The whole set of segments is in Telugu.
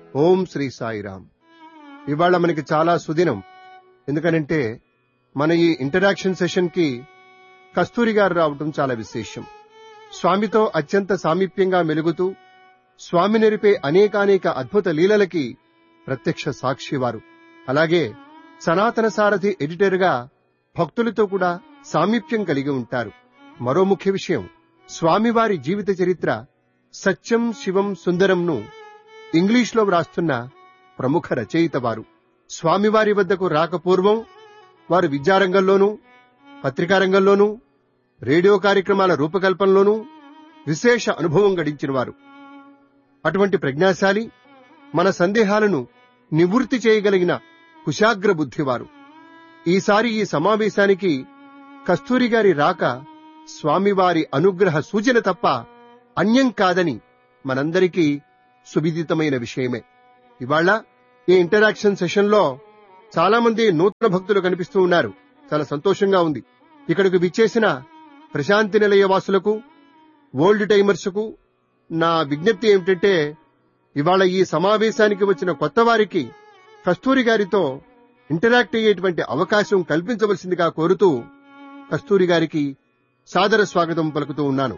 ఓం శ్రీ సాయిరామ్ ఇవాళ మనకి చాలా సుదినం ఎందుకనంటే మన ఈ ఇంటరాక్షన్ సెషన్ కి కస్తూరి గారు రావటం చాలా విశేషం స్వామితో అత్యంత సామీప్యంగా మెలుగుతూ స్వామి నెరిపే అనేకానేక అద్భుత లీలలకి ప్రత్యక్ష సాక్షివారు అలాగే సనాతన సారథి ఎడిటర్గా భక్తులతో కూడా సామీప్యం కలిగి ఉంటారు మరో ముఖ్య విషయం స్వామివారి జీవిత చరిత్ర సత్యం శివం సుందరంను ఇంగ్లీష్లో వ్రాస్తున్న ప్రముఖ రచయిత వారు స్వామివారి వద్దకు రాకపూర్వం వారు విద్యారంగంలోనూ పత్రికా రంగంలోనూ రేడియో కార్యక్రమాల రూపకల్పనలోనూ విశేష అనుభవం గడించిన వారు అటువంటి ప్రజ్ఞాశాలి మన సందేహాలను నివృత్తి చేయగలిగిన కుశాగ్ర బుద్ధివారు ఈసారి ఈ సమావేశానికి కస్తూరి గారి రాక స్వామివారి అనుగ్రహ సూచన తప్ప అన్యం కాదని మనందరికీ సువిదితమైన విషయమే ఇవాళ ఈ ఇంటరాక్షన్ సెషన్లో చాలా మంది నూతన భక్తులు కనిపిస్తూ ఉన్నారు చాలా సంతోషంగా ఉంది ఇక్కడికి విచ్చేసిన ప్రశాంతి నిలయ వాసులకు ఓల్డ్ టైమర్స్కు నా విజ్ఞప్తి ఏమిటంటే ఇవాళ ఈ సమావేశానికి వచ్చిన కొత్త వారికి కస్తూరి గారితో ఇంటరాక్ట్ అయ్యేటువంటి అవకాశం కల్పించవలసిందిగా కోరుతూ కస్తూరి గారికి సాదర స్వాగతం పలుకుతూ ఉన్నాను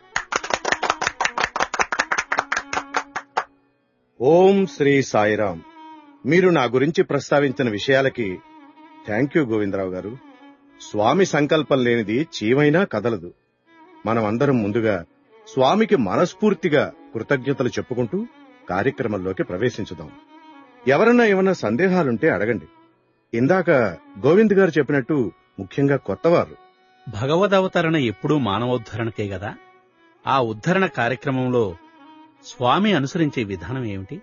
ఓం శ్రీ సాయిరాం మీరు నా గురించి ప్రస్తావించిన విషయాలకి థ్యాంక్ యూ గోవిందరావు గారు స్వామి సంకల్పం లేనిది చీమైనా కదలదు మనమందరం ముందుగా స్వామికి మనస్ఫూర్తిగా కృతజ్ఞతలు చెప్పుకుంటూ కార్యక్రమంలోకి ప్రవేశించుదాం ఎవరన్నా ఏమన్నా సందేహాలుంటే అడగండి ఇందాక గోవింద్ గారు చెప్పినట్టు ముఖ్యంగా కొత్తవారు భగవదవతరణ ఎప్పుడూ మానవోద్ధరణకే గదా ఆ ఉద్ధరణ కార్యక్రమంలో స్వామి అనుసరించే విధానం ఏమిటి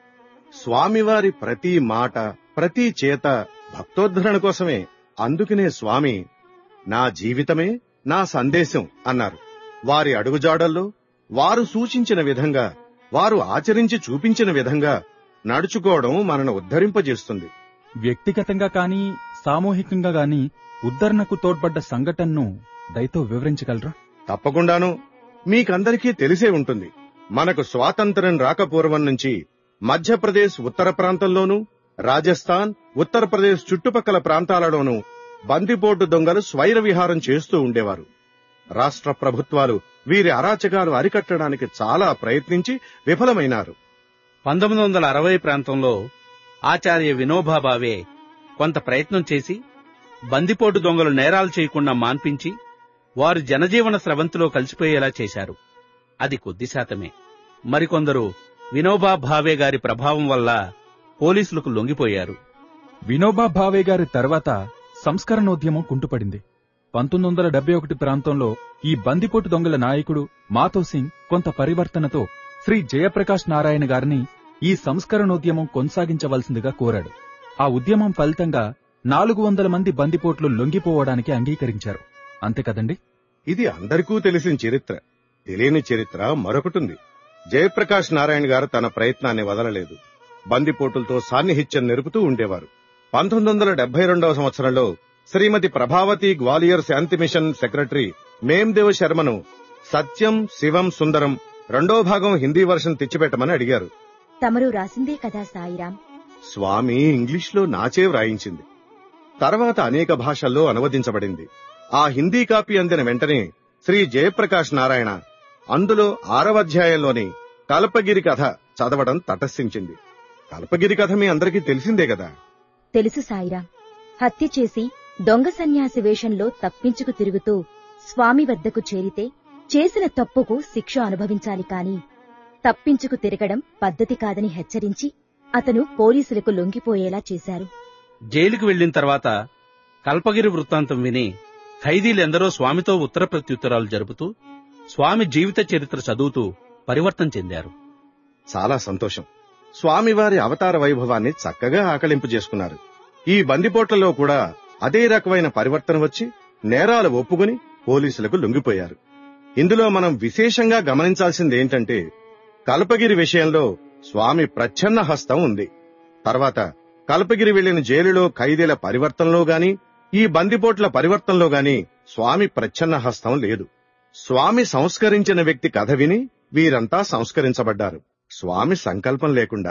స్వామివారి ప్రతి మాట ప్రతి చేత భక్తోద్ధరణ కోసమే అందుకనే స్వామి నా జీవితమే నా సందేశం అన్నారు వారి అడుగుజాడల్లో వారు సూచించిన విధంగా వారు ఆచరించి చూపించిన విధంగా నడుచుకోవడం మనను ఉద్ధరింపజేస్తుంది వ్యక్తిగతంగా కానీ సామూహికంగా గాని ఉద్ధరణకు తోడ్పడ్డ సంఘటనను దయతో వివరించగలరా తప్పకుండాను మీకందరికీ తెలిసే ఉంటుంది మనకు స్వాతంత్ర్యం రాకపూర్వం నుంచి మధ్యప్రదేశ్ ఉత్తర ప్రాంతంలోనూ రాజస్థాన్ ఉత్తరప్రదేశ్ చుట్టుపక్కల ప్రాంతాలలోనూ బందిపోటు దొంగలు స్వైర విహారం చేస్తూ ఉండేవారు రాష్ట్ర ప్రభుత్వాలు వీరి అరాచకాలు అరికట్టడానికి చాలా ప్రయత్నించి విఫలమైనారు పంతొమ్మిది వందల అరవై ప్రాంతంలో ఆచార్య వినోబా భావే కొంత ప్రయత్నం చేసి బందిపోటు దొంగలు నేరాలు చేయకుండా మాన్పించి వారు జనజీవన స్రవంతిలో కలిసిపోయేలా చేశారు అది కొద్ది శాతమే మరికొందరు వినోబా భావే గారి ప్రభావం వల్ల పోలీసులకు లొంగిపోయారు వినోబా భావే గారి తర్వాత సంస్కరణోద్యమం కుంటుపడింది పంతొమ్మిది వందల డెబ్బై ఒకటి ప్రాంతంలో ఈ బందిపోటు దొంగల నాయకుడు మాతో సింగ్ కొంత పరివర్తనతో శ్రీ జయప్రకాష్ నారాయణ గారిని ఈ సంస్కరణోద్యమం కొనసాగించవలసిందిగా కోరాడు ఆ ఉద్యమం ఫలితంగా నాలుగు వందల మంది బందిపోట్లు లొంగిపోవడానికి అంగీకరించారు అంతే కదండి ఇది అందరికీ తెలిసిన చరిత్ర తెలియని చరిత్ర మరొకటుంది జయప్రకాష్ నారాయణ గారు తన ప్రయత్నాన్ని వదలలేదు బందిపోటులతో సాన్నిహిత్యం నెరుపుతూ ఉండేవారు పంతొమ్మిది వందల డెబ్బై రెండవ సంవత్సరంలో శ్రీమతి ప్రభావతి గ్వాలియర్ శాంతి మిషన్ సెక్రటరీ మేమ్దేవ్ శర్మను సత్యం శివం సుందరం రెండో భాగం హిందీ వర్షన్ తెచ్చిపెట్టమని అడిగారు తమరు రాసిందే కదా సాయిరాం స్వామి ఇంగ్లీష్లో నాచే వ్రాయించింది తర్వాత అనేక భాషల్లో అనువదించబడింది ఆ హిందీ కాపీ అందిన వెంటనే శ్రీ జయప్రకాష్ నారాయణ అందులో ఆరవ అధ్యాయంలోని కల్పగిరి కథ చదవడం తటస్థించింది కల్పగిరి కథ మీ అందరికీ తెలిసిందే కదా తెలుసు సాయిరాం హత్య చేసి దొంగ సన్యాసి వేషంలో తప్పించుకు తిరుగుతూ స్వామి వద్దకు చేరితే చేసిన తప్పుకు శిక్ష అనుభవించాలి కాని తప్పించుకు తిరగడం పద్ధతి కాదని హెచ్చరించి అతను పోలీసులకు లొంగిపోయేలా చేశారు జైలుకు వెళ్లిన తర్వాత కల్పగిరి వృత్తాంతం విని ఖైదీలెందరో స్వామితో ఉత్తర ప్రత్యుత్తరాలు జరుపుతూ స్వామి జీవిత చరిత్ర చదువుతూ పరివర్తన చెందారు చాలా సంతోషం స్వామివారి అవతార వైభవాన్ని చక్కగా ఆకలింపు చేసుకున్నారు ఈ బందిపోట్లలో కూడా అదే రకమైన పరివర్తన వచ్చి నేరాలు ఒప్పుకుని పోలీసులకు లొంగిపోయారు ఇందులో మనం విశేషంగా గమనించాల్సింది ఏంటంటే కల్పగిరి విషయంలో స్వామి ప్రచ్ఛన్న హస్తం ఉంది తర్వాత కల్పగిరి వెళ్లిన జైలులో ఖైదీల పరివర్తనలో గాని ఈ బందిపోట్ల పరివర్తనలో గాని స్వామి ప్రచ్ఛన్న హస్తం లేదు స్వామి సంస్కరించిన వ్యక్తి కథ విని వీరంతా సంస్కరించబడ్డారు స్వామి సంకల్పం లేకుండా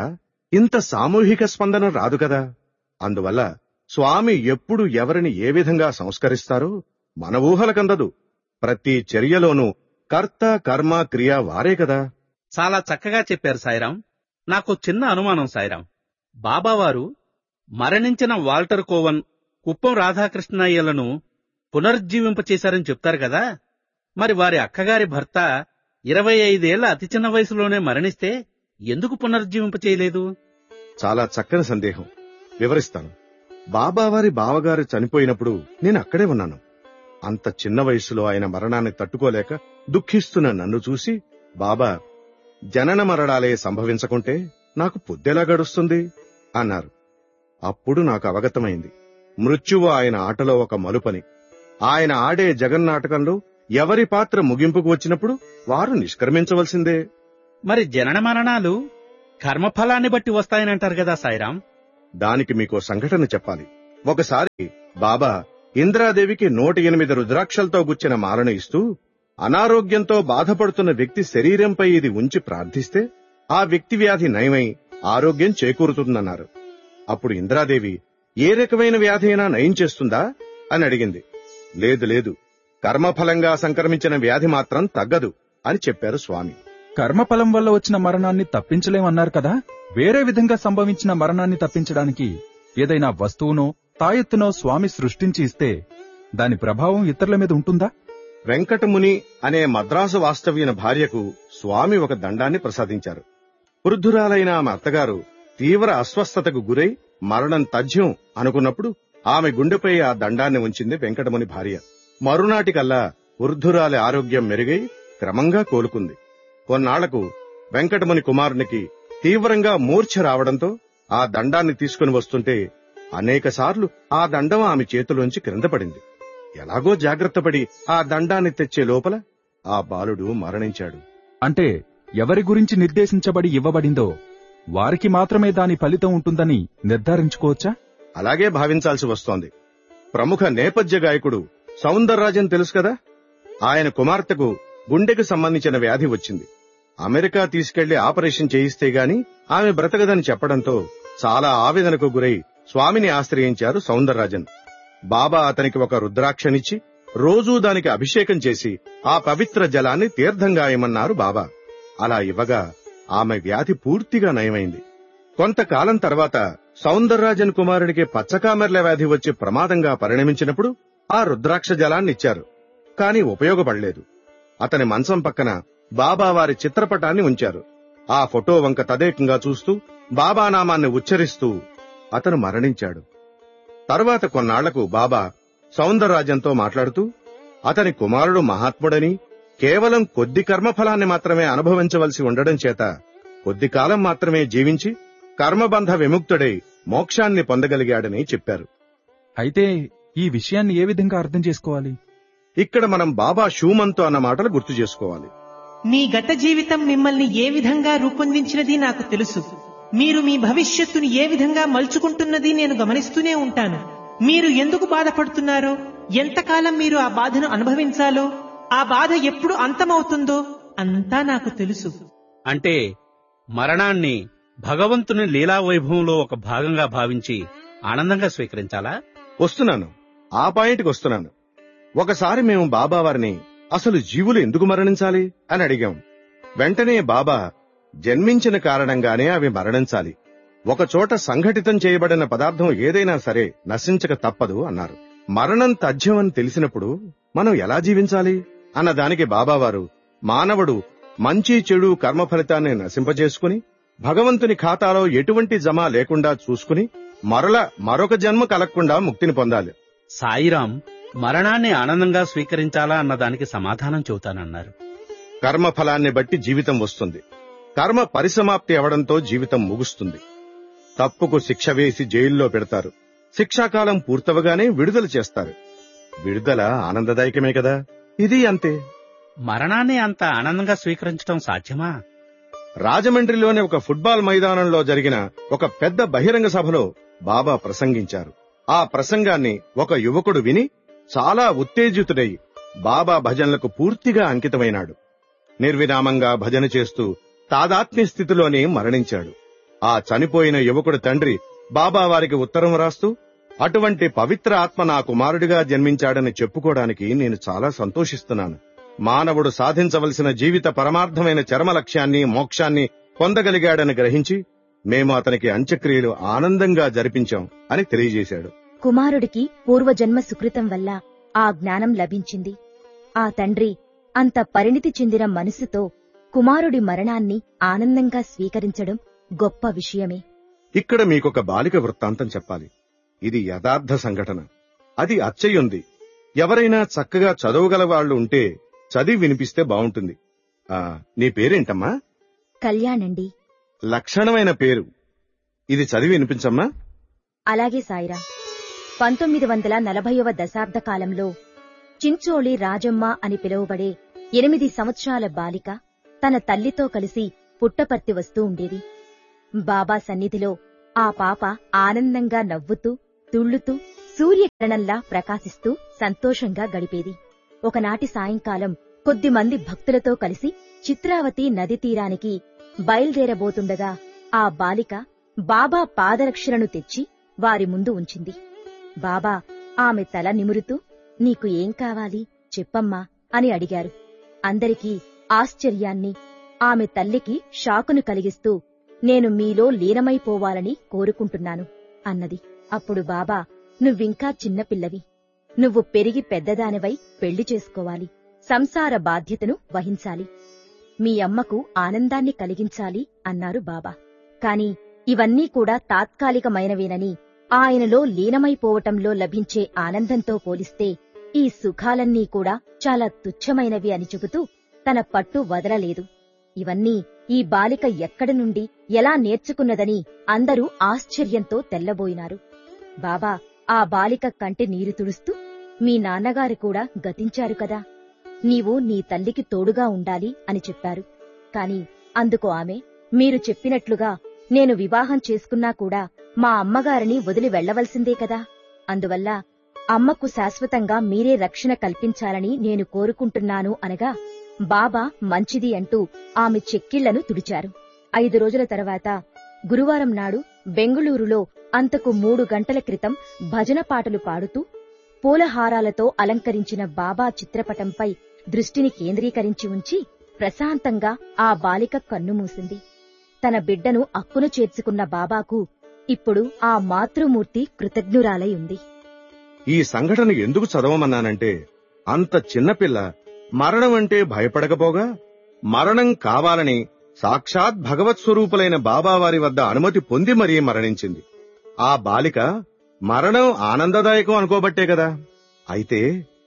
ఇంత సామూహిక స్పందన రాదు కదా అందువల్ల స్వామి ఎప్పుడు ఎవరిని ఏ విధంగా సంస్కరిస్తారో మన ఊహలకందదు ప్రతి చర్యలోనూ కర్త కర్మ క్రియ వారే కదా చాలా చక్కగా చెప్పారు సాయిరాం నాకు చిన్న అనుమానం సాయిరాం బాబావారు మరణించిన వాల్టర్ కోవన్ కుప్పం రాధాకృష్ణయ్యలను పునరుజ్జీవింపచేశారని చెప్తారు కదా మరి వారి అక్కగారి భర్త ఇరవై ఐదేళ్ల అతి చిన్న వయసులోనే మరణిస్తే ఎందుకు పునరుజ్జీవింపచేయలేదు చాలా చక్కని సందేహం వివరిస్తాను బాబావారి బావగారు చనిపోయినప్పుడు నేను అక్కడే ఉన్నాను అంత చిన్న వయసులో ఆయన మరణాన్ని తట్టుకోలేక దుఃఖిస్తున్న నన్ను చూసి బాబా జనన మరణాలే సంభవించకుంటే నాకు పొద్దెలా గడుస్తుంది అన్నారు అప్పుడు నాకు అవగతమైంది మృత్యువు ఆయన ఆటలో ఒక మలుపని ఆయన ఆడే జగన్నాటకంలో ఎవరి పాత్ర ముగింపుకు వచ్చినప్పుడు వారు నిష్క్రమించవలసిందే మరి జనన మరణాలు కర్మఫలాన్ని బట్టి వస్తాయనంటారు కదా సాయిరాం దానికి మీకో సంఘటన చెప్పాలి ఒకసారి బాబా ఇంద్రాదేవికి నూట ఎనిమిది రుద్రాక్షలతో గుచ్చిన మాలను ఇస్తూ అనారోగ్యంతో బాధపడుతున్న వ్యక్తి శరీరంపై ఇది ఉంచి ప్రార్థిస్తే ఆ వ్యక్తి వ్యాధి నయమై ఆరోగ్యం చేకూరుతుందన్నారు అప్పుడు ఇంద్రాదేవి ఏ రకమైన వ్యాధి అయినా నయం చేస్తుందా అని అడిగింది లేదు లేదు కర్మఫలంగా సంక్రమించిన వ్యాధి మాత్రం తగ్గదు అని చెప్పారు స్వామి కర్మఫలం వల్ల వచ్చిన మరణాన్ని తప్పించలేమన్నారు కదా వేరే విధంగా సంభవించిన మరణాన్ని తప్పించడానికి ఏదైనా వస్తువునో తాయెత్తునో స్వామి సృష్టించి ఇస్తే దాని ప్రభావం ఇతరుల మీద ఉంటుందా వెంకటముని అనే మద్రాసు వాస్తవ్యుని భార్యకు స్వామి ఒక దండాన్ని ప్రసాదించారు వృద్ధురాలైన ఆమె అత్తగారు తీవ్ర అస్వస్థతకు గురై మరణం తథ్యం అనుకున్నప్పుడు ఆమె గుండెపై ఆ దండాన్ని ఉంచింది వెంకటముని భార్య మరునాటికల్లా వృద్ధురాలి ఆరోగ్యం మెరుగై క్రమంగా కోలుకుంది కొన్నాళ్లకు వెంకటముని కుమారునికి తీవ్రంగా మూర్ఛ రావడంతో ఆ దండాన్ని తీసుకుని వస్తుంటే అనేకసార్లు ఆ దండం ఆమె చేతిలోంచి క్రింద పడింది ఎలాగో జాగ్రత్తపడి ఆ దండాన్ని తెచ్చే లోపల ఆ బాలుడు మరణించాడు అంటే ఎవరి గురించి నిర్దేశించబడి ఇవ్వబడిందో వారికి మాత్రమే దాని ఫలితం ఉంటుందని నిర్ధారించుకోవచ్చా అలాగే భావించాల్సి వస్తోంది ప్రముఖ నేపథ్య గాయకుడు సౌందరరాజన్ తెలుసు కదా ఆయన కుమార్తెకు గుండెకు సంబంధించిన వ్యాధి వచ్చింది అమెరికా తీసుకెళ్లి ఆపరేషన్ చేయిస్తే గాని ఆమె బ్రతకదని చెప్పడంతో చాలా ఆవేదనకు గురై స్వామిని ఆశ్రయించారు సౌందరరాజన్ బాబా అతనికి ఒక రుద్రాక్షనిచ్చి రోజూ దానికి అభిషేకం చేసి ఆ పవిత్ర జలాన్ని తీర్థంగా ఇమ్మన్నారు బాబా అలా ఇవ్వగా ఆమె వ్యాధి పూర్తిగా నయమైంది కొంతకాలం తర్వాత సౌందరరాజన్ కుమారుడికి పచ్చకామెర్ల వ్యాధి వచ్చి ప్రమాదంగా పరిణమించినప్పుడు ఆ రుద్రాక్ష జలాన్ని ఇచ్చారు కాని ఉపయోగపడలేదు అతని మంచం పక్కన బాబా వారి చిత్రపటాన్ని ఉంచారు ఆ ఫోటో వంక తదేకంగా చూస్తూ బాబా నామాన్ని ఉచ్చరిస్తూ అతను మరణించాడు తరువాత కొన్నాళ్లకు బాబా సౌందరరాజంతో మాట్లాడుతూ అతని కుమారుడు మహాత్ముడని కేవలం కొద్ది కర్మఫలాన్ని మాత్రమే అనుభవించవలసి ఉండడం చేత కొద్ది కాలం మాత్రమే జీవించి కర్మబంధ విముక్తుడై మోక్షాన్ని పొందగలిగాడని చెప్పారు అయితే ఈ విషయాన్ని ఏ విధంగా అర్థం చేసుకోవాలి ఇక్కడ మనం బాబా షూమన్తో అన్న మాటలు గుర్తు చేసుకోవాలి మీ గత జీవితం మిమ్మల్ని ఏ విధంగా రూపొందించినది నాకు తెలుసు మీరు మీ భవిష్యత్తును ఏ విధంగా మలుచుకుంటున్నది నేను గమనిస్తూనే ఉంటాను మీరు ఎందుకు బాధపడుతున్నారో ఎంతకాలం మీరు ఆ బాధను అనుభవించాలో ఆ బాధ ఎప్పుడు అంతమవుతుందో అంతా నాకు తెలుసు అంటే మరణాన్ని భగవంతుని లీలా వైభవంలో ఒక భాగంగా భావించి ఆనందంగా స్వీకరించాలా వస్తున్నాను ఆ పాయింట్కి వస్తున్నాను ఒకసారి మేము బాబా వారిని అసలు జీవులు ఎందుకు మరణించాలి అని అడిగాం వెంటనే బాబా జన్మించిన కారణంగానే అవి మరణించాలి ఒకచోట సంఘటితం చేయబడిన పదార్థం ఏదైనా సరే నశించక తప్పదు అన్నారు మరణం తథ్యం అని తెలిసినప్పుడు మనం ఎలా జీవించాలి అన్న దానికి బాబావారు మానవుడు మంచి చెడు కర్మ ఫలితాన్ని నశింపజేసుకుని భగవంతుని ఖాతాలో ఎటువంటి జమ లేకుండా చూసుకుని మరల మరొక జన్మ కలగకుండా ముక్తిని పొందాలి సాయిరాం మరణాన్ని ఆనందంగా స్వీకరించాలా అన్నదానికి సమాధానం చెబుతానన్నారు కర్మ ఫలాన్ని బట్టి జీవితం వస్తుంది కర్మ పరిసమాప్తి అవడంతో జీవితం ముగుస్తుంది తప్పుకు శిక్ష వేసి జైల్లో పెడతారు శిక్షాకాలం పూర్తవగానే విడుదల చేస్తారు విడుదల ఆనందదాయకమే కదా ఇది అంతే మరణాన్ని అంత ఆనందంగా స్వీకరించడం సాధ్యమా రాజమండ్రిలోని ఒక ఫుట్బాల్ మైదానంలో జరిగిన ఒక పెద్ద బహిరంగ సభలో బాబా ప్రసంగించారు ఆ ప్రసంగాన్ని ఒక యువకుడు విని చాలా ఉత్తేజితుడై బాబా భజనలకు పూర్తిగా అంకితమైనాడు నిర్విరామంగా భజన చేస్తూ తాదాత్మ్య స్థితిలోనే మరణించాడు ఆ చనిపోయిన యువకుడి తండ్రి బాబా వారికి ఉత్తరం రాస్తూ అటువంటి పవిత్ర ఆత్మ నా కుమారుడిగా జన్మించాడని చెప్పుకోవడానికి నేను చాలా సంతోషిస్తున్నాను మానవుడు సాధించవలసిన జీవిత పరమార్థమైన చర్మ లక్ష్యాన్ని మోక్షాన్ని పొందగలిగాడని గ్రహించి మేము అతనికి అంత్యక్రియలు ఆనందంగా జరిపించాం అని తెలియజేశాడు కుమారుడికి పూర్వజన్మ సుకృతం వల్ల ఆ జ్ఞానం లభించింది ఆ తండ్రి అంత పరిణితి చెందిన మనసుతో కుమారుడి మరణాన్ని ఆనందంగా స్వీకరించడం గొప్ప విషయమే ఇక్కడ మీకొక బాలిక వృత్తాంతం చెప్పాలి ఇది యథార్థ సంఘటన అది అచ్చయ్యుంది ఎవరైనా చక్కగా చదవగల వాళ్ళు ఉంటే చదివి వినిపిస్తే బావుంటుంది ఆ నీ పేరేంటమ్మా కళ్యాణండి లక్షణమైన పేరు ఇది చదివి వినిపించమ్మా అలాగే సాయిరా పంతొమ్మిది వందల నలభైవ దశాబ్ద కాలంలో చించోళి రాజమ్మ అని పిలువబడే ఎనిమిది సంవత్సరాల బాలిక తన తల్లితో కలిసి పుట్టపర్తి వస్తూ ఉండేది బాబా సన్నిధిలో ఆ పాప ఆనందంగా నవ్వుతూ తుళ్ళుతూ సూర్యకిరణంలా ప్రకాశిస్తూ సంతోషంగా గడిపేది ఒకనాటి సాయంకాలం కొద్దిమంది భక్తులతో కలిసి చిత్రావతి నది తీరానికి బయల్దేరబోతుండగా ఆ బాలిక బాబా పాదరక్షలను తెచ్చి వారి ముందు ఉంచింది బాబా ఆమె తల నిమురుతూ నీకు ఏం కావాలి చెప్పమ్మా అని అడిగారు అందరికీ ఆశ్చర్యాన్ని ఆమె తల్లికి షాకును కలిగిస్తూ నేను మీలో లీనమైపోవాలని కోరుకుంటున్నాను అన్నది అప్పుడు బాబా నువ్వింకా చిన్నపిల్లవి నువ్వు పెరిగి పెద్దదానివై పెళ్లి చేసుకోవాలి సంసార బాధ్యతను వహించాలి మీ అమ్మకు ఆనందాన్ని కలిగించాలి అన్నారు బాబా కాని ఇవన్నీ కూడా తాత్కాలికమైనవేనని ఆయనలో లీనమైపోవటంలో లభించే ఆనందంతో పోలిస్తే ఈ సుఖాలన్నీ కూడా చాలా తుచ్చమైనవి అని చెబుతూ తన పట్టు వదలలేదు ఇవన్నీ ఈ బాలిక ఎక్కడి నుండి ఎలా నేర్చుకున్నదని అందరూ ఆశ్చర్యంతో తెల్లబోయినారు బాబా ఆ బాలిక కంటి నీరు తుడుస్తూ మీ నాన్నగారు కూడా గతించారు కదా నీవు నీ తల్లికి తోడుగా ఉండాలి అని చెప్పారు కాని అందుకు ఆమె మీరు చెప్పినట్లుగా నేను వివాహం చేసుకున్నా కూడా మా అమ్మగారిని వదిలి వెళ్లవలసిందే కదా అందువల్ల అమ్మకు శాశ్వతంగా మీరే రక్షణ కల్పించాలని నేను కోరుకుంటున్నాను అనగా బాబా మంచిది అంటూ ఆమె చెక్కిళ్లను తుడిచారు ఐదు రోజుల తర్వాత గురువారం నాడు బెంగుళూరులో అంతకు మూడు గంటల క్రితం భజన పాటలు పాడుతూ పూలహారాలతో అలంకరించిన బాబా చిత్రపటంపై దృష్టిని కేంద్రీకరించి ఉంచి ప్రశాంతంగా ఆ బాలిక కన్నుమూసింది తన బిడ్డను అక్కున చేర్చుకున్న బాబాకు ఇప్పుడు ఆ మాతృమూర్తి కృతజ్ఞురాలై ఉంది ఈ సంఘటన ఎందుకు చదవమన్నానంటే అంత చిన్నపిల్ల మరణం అంటే భయపడకపోగా మరణం కావాలని సాక్షాత్ భగవత్ స్వరూపులైన బాబావారి వద్ద అనుమతి పొంది మరీ మరణించింది ఆ బాలిక మరణం ఆనందదాయకం అనుకోబట్టే కదా అయితే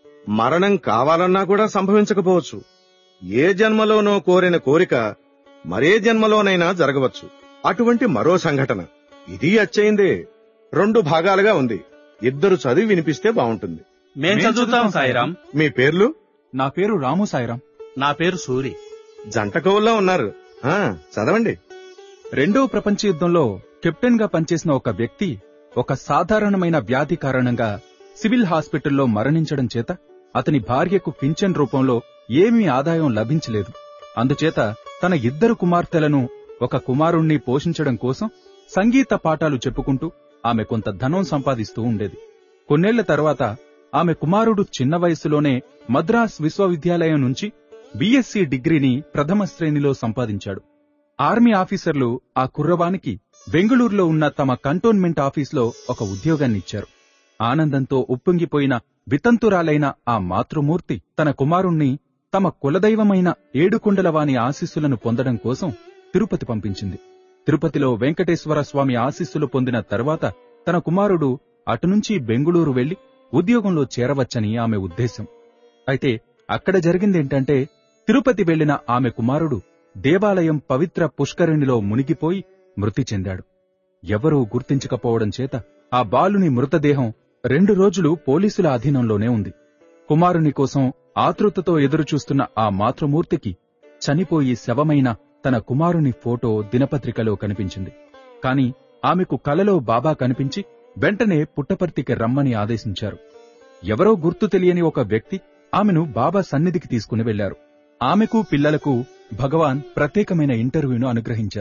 మరణం కావాలన్నా కూడా సంభవించకపోవచ్చు ఏ జన్మలోనో కోరిన కోరిక మరే జన్మలోనైనా జరగవచ్చు అటువంటి మరో సంఘటన ఇది అచ్చయిందే రెండు భాగాలుగా ఉంది ఇద్దరు చదివి వినిపిస్తే బావుంటుంది మేం చదువుతాం సాయిరాం మీ పేర్లు నా పేరు రాము సాయిరాం నా పేరు సూరి జంట కవుల్లో ఉన్నారు ఆ చదవండి రెండో ప్రపంచ యుద్ధంలో కెప్టెన్ గా పనిచేసిన ఒక వ్యక్తి ఒక సాధారణమైన వ్యాధి కారణంగా సివిల్ హాస్పిటల్లో మరణించడం చేత అతని భార్యకు పింఛన్ రూపంలో ఏమీ ఆదాయం లభించలేదు అందుచేత తన ఇద్దరు కుమార్తెలను ఒక కుమారుణ్ణి పోషించడం కోసం సంగీత పాఠాలు చెప్పుకుంటూ ఆమె కొంత ధనం సంపాదిస్తూ ఉండేది కొన్నేళ్ల తర్వాత ఆమె కుమారుడు చిన్న వయసులోనే మద్రాస్ విశ్వవిద్యాలయం నుంచి బీఎస్సీ డిగ్రీని ప్రథమ శ్రేణిలో సంపాదించాడు ఆర్మీ ఆఫీసర్లు ఆ కుర్రవానికి బెంగళూరులో ఉన్న తమ కంటోన్మెంట్ ఆఫీస్లో ఒక ఉద్యోగాన్నిచ్చారు ఆనందంతో ఉప్పొంగిపోయిన వితంతురాలైన ఆ మాతృమూర్తి తన కుమారుణ్ణి తమ కులదైవమైన ఏడుకొండలవాని ఆశీస్సులను పొందడం కోసం తిరుపతి పంపించింది తిరుపతిలో వెంకటేశ్వర స్వామి ఆశీస్సులు పొందిన తర్వాత తన కుమారుడు అటునుంచి బెంగుళూరు వెళ్లి ఉద్యోగంలో చేరవచ్చని ఆమె ఉద్దేశం అయితే అక్కడ జరిగిందేంటంటే తిరుపతి వెళ్లిన ఆమె కుమారుడు దేవాలయం పవిత్ర పుష్కరిణిలో మునిగిపోయి మృతి చెందాడు ఎవరూ గుర్తించకపోవడం చేత ఆ బాలుని మృతదేహం రెండు రోజులు పోలీసుల అధీనంలోనే ఉంది కుమారుని కోసం ఆతృతతో ఎదురుచూస్తున్న ఆ మాతృమూర్తికి చనిపోయి శవమైన తన కుమారుని ఫోటో దినపత్రికలో కనిపించింది కాని ఆమెకు కలలో బాబా కనిపించి వెంటనే పుట్టపర్తికి రమ్మని ఆదేశించారు ఎవరో గుర్తు తెలియని ఒక వ్యక్తి ఆమెను బాబా సన్నిధికి తీసుకుని వెళ్లారు ఆమెకు పిల్లలకు భగవాన్ ప్రత్యేకమైన ఇంటర్వ్యూను అనుగ్రహించారు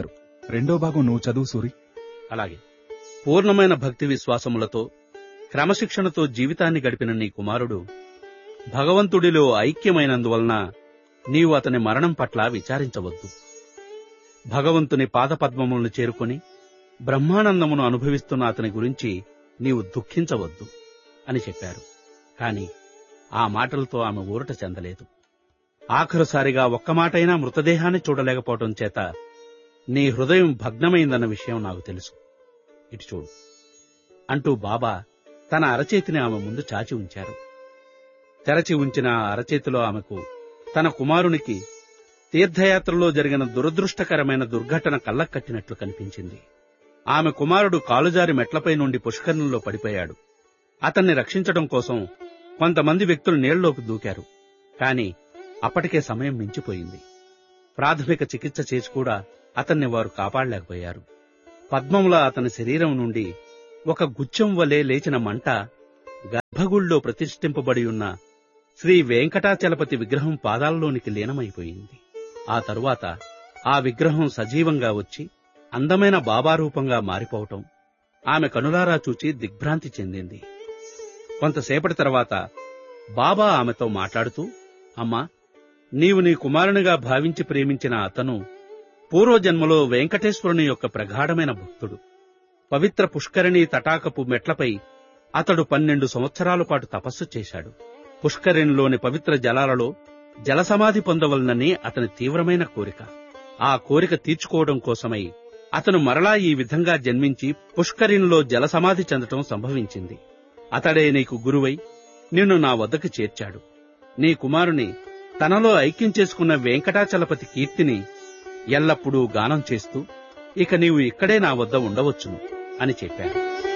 రెండో భాగం నువ్వు చదువు సూరి అలాగే పూర్ణమైన భక్తి విశ్వాసములతో క్రమశిక్షణతో జీవితాన్ని గడిపిన నీ కుమారుడు భగవంతుడిలో ఐక్యమైనందువలన నీవు అతని మరణం పట్ల విచారించవద్దు భగవంతుని పాదపద్మములను చేరుకొని బ్రహ్మానందమును అనుభవిస్తున్న అతని గురించి నీవు దుఃఖించవద్దు అని చెప్పారు కాని ఆ మాటలతో ఆమె ఊరట చెందలేదు ఆఖరుసారిగా ఒక్క మాటైనా మృతదేహాన్ని చూడలేకపోవటం చేత నీ హృదయం భగ్నమైందన్న విషయం నాకు తెలుసు ఇటు చూడు అంటూ బాబా తన అరచేతిని ఆమె ముందు చాచి ఉంచారు తెరచి ఉంచిన ఆ అరచేతిలో ఆమెకు తన కుమారునికి తీర్థయాత్రలో జరిగిన దురదృష్టకరమైన దుర్ఘటన కళ్ళకట్టినట్లు కనిపించింది ఆమె కుమారుడు కాలుజారి మెట్లపై నుండి పుష్కరంలో పడిపోయాడు అతన్ని రక్షించడం కోసం కొంతమంది వ్యక్తులు నీళ్లలోకి దూకారు కాని అప్పటికే సమయం మించిపోయింది ప్రాథమిక చికిత్స చేసి కూడా అతన్ని వారు కాపాడలేకపోయారు పద్మంలా అతని శరీరం నుండి ఒక గుచ్చం వలె లేచిన మంట గర్భగుళ్ళో ప్రతిష్ఠింపబడి ఉన్న శ్రీ వెంకటాచలపతి విగ్రహం పాదాల్లోనికి లీనమైపోయింది ఆ తరువాత ఆ విగ్రహం సజీవంగా వచ్చి అందమైన బాబా రూపంగా మారిపోవటం ఆమె కనులారా చూచి దిగ్భ్రాంతి చెందింది కొంతసేపటి తర్వాత బాబా ఆమెతో మాట్లాడుతూ అమ్మా నీవు నీ కుమారునిగా భావించి ప్రేమించిన అతను పూర్వజన్మలో వెంకటేశ్వరుని యొక్క ప్రగాఢమైన భక్తుడు పవిత్ర పుష్కరిణి తటాకపు మెట్లపై అతడు పన్నెండు సంవత్సరాల పాటు తపస్సు చేశాడు పుష్కరిణిలోని పవిత్ర జలాలలో జలసమాధి పొందవలనని అతని తీవ్రమైన కోరిక ఆ కోరిక తీర్చుకోవడం కోసమై అతను మరలా ఈ విధంగా జన్మించి పుష్కరిణిలో జలసమాధి చెందటం సంభవించింది అతడే నీకు గురువై నిన్ను నా వద్దకు చేర్చాడు నీ కుమారుని తనలో ఐక్యం చేసుకున్న వెంకటాచలపతి కీర్తిని ఎల్లప్పుడూ గానం చేస్తూ ఇక నీవు ఇక్కడే నా వద్ద ఉండవచ్చును అని చెప్పాడు